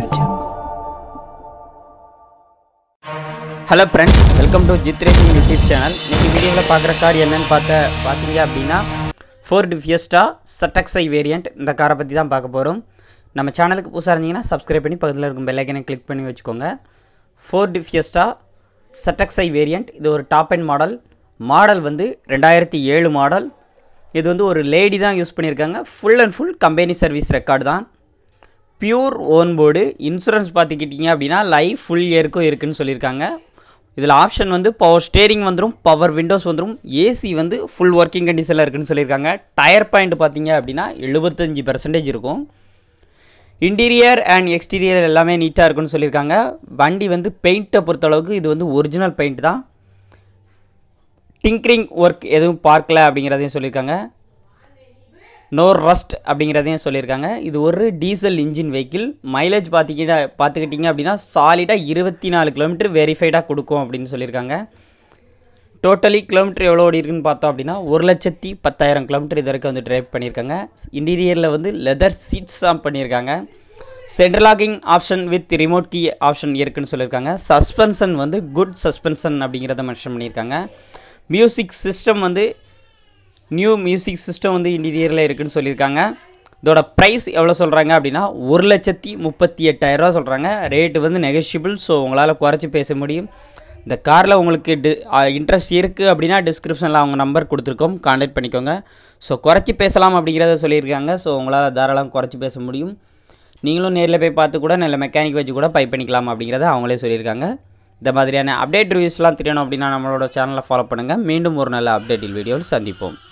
hello friends welcome to Jith racing YouTube channel இன்னைக்கு வீடியோவில் பார்க்குற கார் என்னன்னு பார்க்க பார்த்தீங்க அப்படின்னா ஃபோர்டு ஃபியஸ்டா சட்டக்ஸை வேரியண்ட் இந்த காரை பற்றி தான் பார்க்க போகிறோம் நம்ம சேனலுக்கு புதுசாக இருந்தீங்கன்னா சப்ஸ்கிரைப் பண்ணி பக்கத்தில் இருக்கும் பெல்லைக்கனை கிளிக் பண்ணி வச்சுக்கோங்க ஃபோர்டு ஃபியஸ்டா சட்டக்ஸை வேரியண்ட் இது ஒரு டாப் அண்ட் மாடல் மாடல் வந்து ரெண்டாயிரத்தி ஏழு மாடல் இது வந்து ஒரு லேடி தான் யூஸ் பண்ணியிருக்காங்க full and full company service record தான் பியூர் ஓன் போர்டு இன்சூரன்ஸ் பார்த்துக்கிட்டிங்க அப்படின்னா லைஃப் ஃபுல் இயருக்கும் இருக்குன்னு சொல்லியிருக்காங்க இதில் ஆப்ஷன் வந்து பவர் ஸ்டேரிங் வந்துடும் பவர் விண்டோஸ் வந்துடும் ஏசி வந்து ஃபுல் ஒர்க்கிங் கண்டிஷனில் இருக்குன்னு சொல்லியிருக்காங்க டயர் பாயிண்ட் பார்த்தீங்க அப்படின்னா எழுபத்தஞ்சி பர்சன்டேஜ் இருக்கும் இன்டீரியர் அண்ட் எக்ஸ்டீரியர் எல்லாமே நீட்டாக இருக்குன்னு சொல்லியிருக்காங்க வண்டி வந்து பெயிண்ட்டை பொறுத்தளவுக்கு இது வந்து ஒரிஜினல் பெயிண்ட் தான் டிங்க்ரிங் ஒர்க் எதுவும் பார்க்கல அப்படிங்கிறதையும் சொல்லியிருக்காங்க நோ ரஸ்ட் அப்படிங்கிறதையும் சொல்லியிருக்காங்க இது ஒரு டீசல் இன்ஜின் வெஹிக்கிள் மைலேஜ் பார்த்திக்கிட்ட பார்த்துக்கிட்டிங்க அப்படின்னா சாலிடாக இருபத்தி நாலு கிலோமீட்டர் வெரிஃபைடாக கொடுக்கும் அப்படின்னு சொல்லியிருக்காங்க டோட்டலி கிலோமீட்டர் எவ்வளோ ஓடி இருக்குன்னு பார்த்தோம் அப்படின்னா ஒரு லட்சத்தி பத்தாயிரம் கிலோமீட்டர் இது வரைக்கும் வந்து ட்ரைவ் பண்ணியிருக்காங்க இன்டீரியரில் வந்து லெதர் சீட்ஸ் தான் பண்ணியிருக்காங்க central locking option with remote key option இருக்குன்னு சொல்லியிருக்காங்க சஸ்பென்ஷன் வந்து குட் சஸ்பென்ஷன் அப்படிங்கிறத மென்ஷன் பண்ணியிருக்காங்க மியூசிக் சிஸ்டம் வந்து நியூ மியூசிக் சிஸ்டம் வந்து இன்டீரியரில் இருக்குன்னு சொல்லியிருக்காங்க இதோட ப்ரைஸ் எவ்வளோ சொல்கிறாங்க அப்படின்னா ஒரு லட்சத்தி முப்பத்தி எட்டாயிரரூவா சொல்கிறாங்க ரேட்டு வந்து நெகஷியபிள் ஸோ உங்களால் குறைச்சி பேச முடியும் இந்த காரில் உங்களுக்கு டி இன்ட்ரெஸ்ட் இருக்குது அப்படின்னா டிஸ்கிரிப்ஷனில் அவங்க நம்பர் கொடுத்துருக்கோம் கான்டாக்ட் பண்ணிக்கோங்க ஸோ குறைச்சி பேசலாம் அப்படிங்கிறத சொல்லியிருக்காங்க ஸோ உங்களால் தாராளம் குறைச்சி பேச முடியும் நீங்களும் நேரில் போய் பார்த்து கூட நல்ல மெக்கானிக் வச்சு கூட பை பண்ணிக்கலாம் அப்படிங்கிறத அவங்களே சொல்லியிருக்காங்க இந்த மாதிரியான அப்டேட் ரிவ்யூஸ்லாம் தெரியணும் அப்படின்னா நம்மளோட சேனலை ஃபாலோ பண்ணுங்கள் மீண்டும் ஒரு நல்ல அப்டேட்டில் வீடியோவில் சந்திப்போம்